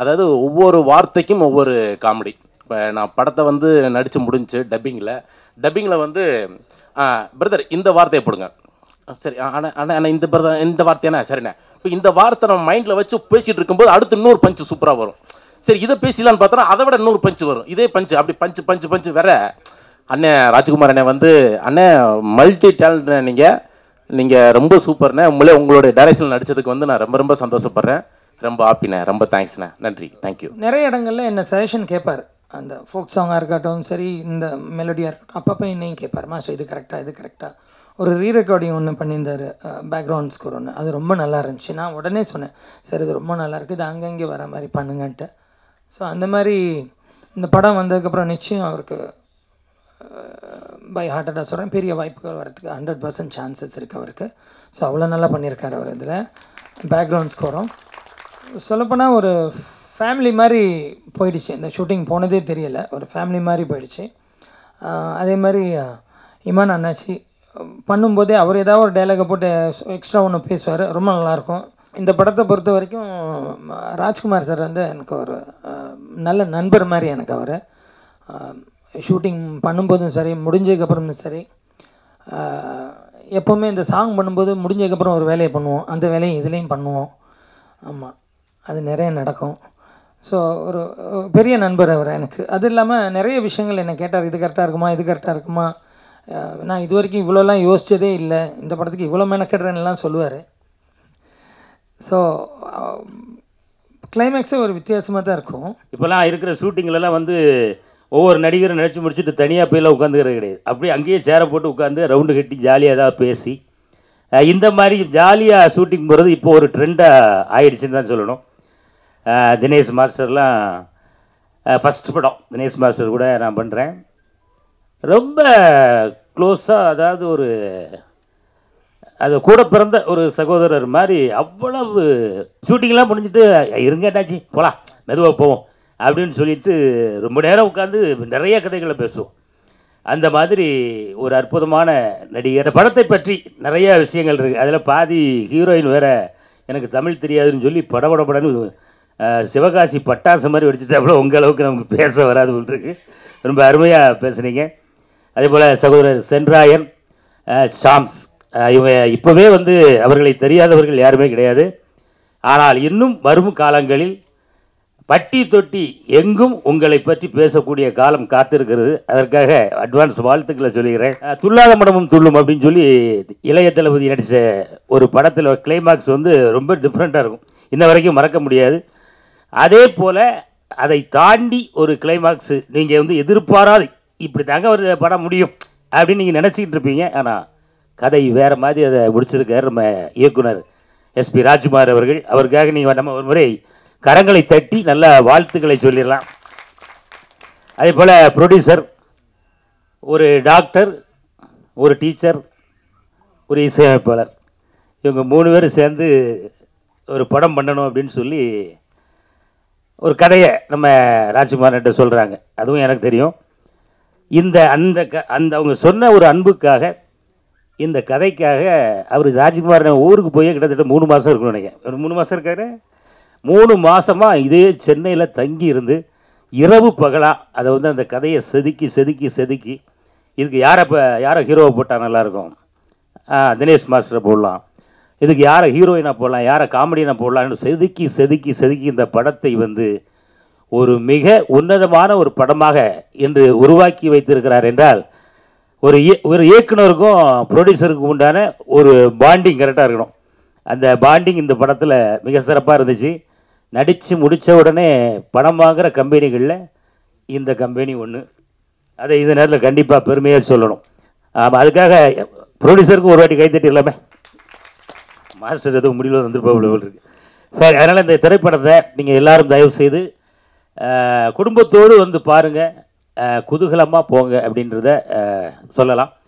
அதாவது ஒவ்வொரு வார்த்தைக்கும் ஒவ்வொரு காமெடி இப்போ நான் படத்தை வந்து நடித்து முடிஞ்சு டப்பிங்கில் டப்பிங்கில் வந்து பிரதர் இந்த வார்த்தையை போடுங்க ஆ, சரி அண்ணா அண்ணா அண்ணா இந்த பிரதர் இந்த வார்த்தையாண்ணா சரிண்ணே இப்போ இந்த வார்த்தை நம்ம மைண்டில் வச்சு பேசிட்டு இருக்கும்போது அடுத்து இன்னொரு பஞ்சு சூப்பராக வரும் சரி இதை பேசலான்னு பார்த்தோன்னா அதை விட இன்னொரு பஞ்சு வரும் இதே பஞ்சு அப்படி பஞ்சு பஞ்சு பஞ்சு வேற அண்ணே ராஜ்குமார் அண்ணே வந்து அண்ணே மல்டி டேலண்ட் நீங்கள் நீங்கள் ரொம்ப சூப்பர்ண்ணே உங்களே உங்களுடைய டைரக்ஷன் நடிச்சதுக்கு வந்து நான் ரொம்ப ரொம்ப சந்தோஷப்படுறேன் ரொம்ப ஹாப்பிண்ணே ரொம்ப தேங்க்ஸ்ண்ணே நன்றி தேங்க்யூ நிறைய இடங்கள்ல என்ன சஜஷன் கேட்பார் அந்த ஃபோக் சாங்காக இருக்கட்டும் சரி இந்த மெலடியாக இருக்கட்டும் அப்பப்போ என்னையும் கேட்பார் மாஸ்டர் இது கரெக்டாக இது கரெக்டாக ஒரு ரீ ரெக்கார்டிங் ஒன்று பண்ணியிருந்தாரு பேக்ரவுண்ட் ஸ்கோர் ஒன்று அது ரொம்ப நல்லா இருந்துச்சு நான் உடனே சொன்னேன் சரி இது ரொம்ப நல்லா இருக்குது இது அங்கங்கே வர மாதிரி பண்ணுங்கன்ட்டு ஸோ அந்த மாதிரி இந்த படம் வந்ததுக்கப்புறம் நிச்சயம் அவருக்கு பை ஹார்ட்டடாக சொல்கிறேன் பெரிய வாய்ப்புகள் வரதுக்கு ஹண்ட்ரட் பர்சன்ட் சான்சஸ் இருக்குது அவருக்கு ஸோ அவ்வளோ நல்லா பண்ணியிருக்காரு அவர் இதில் பேக்ரவுண்ட் ஸ்கோரும் சொல்லப்போனால் ஒரு ஃபேமிலி மாதிரி போயிடுச்சு இந்த ஷூட்டிங் போனதே தெரியல ஒரு ஃபேமிலி மாதிரி போயிடுச்சு ஆஹ் அதே மாதிரி ஆஹ் இமான் அண்ணாச்சி அஹ் பண்ணும்போதே அவர் ஏதாவது ஒரு டைலாகை போட்டு எக்ஸ்ட்ரா ஒன்று பேசுவார் ரொம்ப நல்லாயிருக்கும் இந்த படத்தை பொறுத்த வரைக்கும் ஆஹ் ராஜ்குமார் சார் வந்து எனக்கு ஒரு ஆஹ் நல்ல நண்பர் மாதிரி எனக்கு அவர் ஷூட்டிங் பண்ணும்போதும் சரி முடிஞ்சதுக்கப்புறமும் சரி ஆஹ் எப்போவுமே இந்த சாங் பண்ணும்போது முடிஞ்சதுக்கப்புறம் ஒரு வேலையை பண்ணுவோம் அந்த வேலையை இதுலேயும் பண்ணுவோம் ஆமாம் அது நிறைய நடக்கும் ஸோ ஒரு ஒரு பெரிய நண்பர் அவர் எனக்கு அது இல்லாமல் நிறைய விஷயங்கள் என்ன கேட்டார் இது கரெக்டாக இருக்குமா இது கரெக்டாக இருக்குமா அஹ் நான் இது வரைக்கும் இவ்வளோலாம் யோசிச்சதே இல்லை இந்த படத்துக்கு இவ்வளோ மெனக்கெடுறேன்னுலாம் சொல்லுவார் ஸோ கிளைமேக்ஸே ஒரு வித்தியாசமாக தான் இருக்கும் இப்போலாம் இருக்கிற ஷூட்டிங்லலாம் வந்து ஒவ்வொரு நடிகரும் நடிச்சு முடிச்சுட்டு தனியாக போயெல்லாம் உட்காந்துக்கிறது கிடையாது அப்படியே அங்கேயே சேரை போட்டு உட்காந்து ரவுண்டு கட்டி ஜாலியாக ஏதாவது பேசி அஹ் இந்த மாதிரி ஜாலியாக ஷூட்டிங் போகிறது இப்போ ஒரு ட்ரெண்டாக ஆயிடுச்சுன்னு தான் சொல்லணும் அஹ் தினேஷ் மாஸ்டர்லாம் ஃபஸ்ட் படம் தினேஷ் மாஸ்டர் கூட நான் பண்ணுறேன் ரொம்ப க்ளோஸாக அதாவது ஒரு அது கூட பிறந்த ஒரு சகோதரர் மாதிரி அவ்வளவு ஷூட்டிங்லாம் முடிஞ்சிட்டு இருங்க என்னாச்சு போகலாம் மெதுவாக போவோம் அப்படின்னு சொல்லிட்டு ரொம்ப நேரம் உட்காந்து நிறைய கதைகளை பேசுவோம் அந்த மாதிரி ஒரு அற்புதமான நடிகர் இந்த படத்தை பற்றி நிறைய விஷயங்கள் இருக்குது அதில் பாதி ஹீரோயின் வேற எனக்கு தமிழ் தெரியாதுன்னு சொல்லி படபடபடன்னு அஹ், சிவகாசி பட்டாசு மாதிரி வெடிச்சுட்டாப்புல உங்கள் அளவுக்கு நமக்கு பேச வராது போல் இருக்கு ரொம்ப அருமையாக பேசுனீங்க அதே போல் சகோதரர் சென்ராயன் அஹ், சாம்ஸ் அஹ், இவங்க இப்போவே வந்து அவர்களை தெரியாதவர்கள் யாருமே கிடையாது ஆனால் இன்னும் வரும் காலங்களில் பட்டி தொட்டி எங்கும் உங்களை பற்றி பேசக்கூடிய காலம் காத்திருக்கிறது அதற்காக அட்வான்ஸ் வாழ்த்துக்களை சொல்லுகிறேன் அஹ், துள்ளாத மடமும் துள்ளும் அப்படின்னு சொல்லி இளைய தளபதி நடித்த ஒரு படத்தில் கிளைமாக்ஸ் வந்து ரொம்ப டிஃப்ரெண்ட்டாக இருக்கும் இன்ன வரைக்கும் மறக்க முடியாது அதே போல் அதை தாண்டி ஒரு கிளைமாக்ஸ் நீங்கள் வந்து எதிர்பாராது இப்படி தாங்க ஒரு படம் முடியும் அப்படின்னு நீங்கள் நினச்சிக்கிட்டு இருப்பீங்க ஆனால் கதை வேறு மாதிரி அதை முடிச்சிருக்காரு நம்ம இயக்குனர் எஸ்பி ராஜ்குமார் அவர்கள் அவருக்காக நீங்கள் நம்ம ஒரு முறை கரங்களை தட்டி நல்ல வாழ்த்துக்களை சொல்லிடலாம் அதே போல் ப்ரொடியூசர் ஒரு டாக்டர் ஒரு டீச்சர் ஒரு இசையமைப்பாளர் இவங்க மூணு பேரும் சேர்ந்து ஒரு படம் பண்ணணும் அப்படின்னு சொல்லி ஒரு கதையை நம்ம ராஜ்குமார்கிட்ட சொல்கிறாங்க அதுவும் எனக்கு தெரியும் இந்த அந்த க அந்த அவங்க சொன்ன ஒரு அன்புக்காக இந்த கதைக்காக அவர் ராஜ்குமார் ஊருக்கு போய் கிட்டத்தட்ட மூணு மாதம் இருக்கணும் நினைக்கிறேன் ஒரு மூணு மாதம் இருக்காரு மூணு மாதமாக இதே சென்னையில் தங்கி இருந்து இரவு பகலாக அதை வந்து அந்த கதையை செதுக்கி செதுக்கி செதுக்கி இதுக்கு யாரை இப்போ யாரை ஹீரோவை போட்டால் நல்லாயிருக்கும் ஆ, தினேஷ் மாஸ்டரை போடலாம் இதுக்கு யாரை ஹீரோயினாக போடலாம் யாரை காமெடியனாக போடலாம்னு செதுக்கி செதுக்கி செதுக்கி இந்த படத்தை வந்து ஒரு மிக உன்னதமான ஒரு படமாக இன்று உருவாக்கி வைத்திருக்கிறார் என்றால் ஒரு இய- ஒரு இயக்குனருக்கும் ப்ரொடியூசருக்கும் உண்டான ஒரு பாண்டிங் கரெக்டாக இருக்கணும் அந்த பாண்டிங் இந்த படத்தில் மிக சிறப்பாக இருந்துச்சு நடித்து முடித்த உடனே பணம் வாங்குகிற கம்பெனிகளில் இந்த கம்பெனி ஒன்று அதை இந்த நேரத்தில் கண்டிப்பாக பெருமையாக சொல்லணும் ஆமாம் அதுக்காக ப்ரொடியூசருக்கு ஒரு வாட்டி கைத்தட்டிடலாமே மாஸ்டர் எதுவும் முடியல வந்துருப்பாவில் இருக்கு சரி அதனால் இந்த திரைப்படத்தை நீங்கள் எல்லாரும் தயவு செய்து அஹ், குடும்பத்தோடு வந்து பாருங்கள் குதூகலமாக போங்க அப்படின்றத அஹ், சொல்லலாம்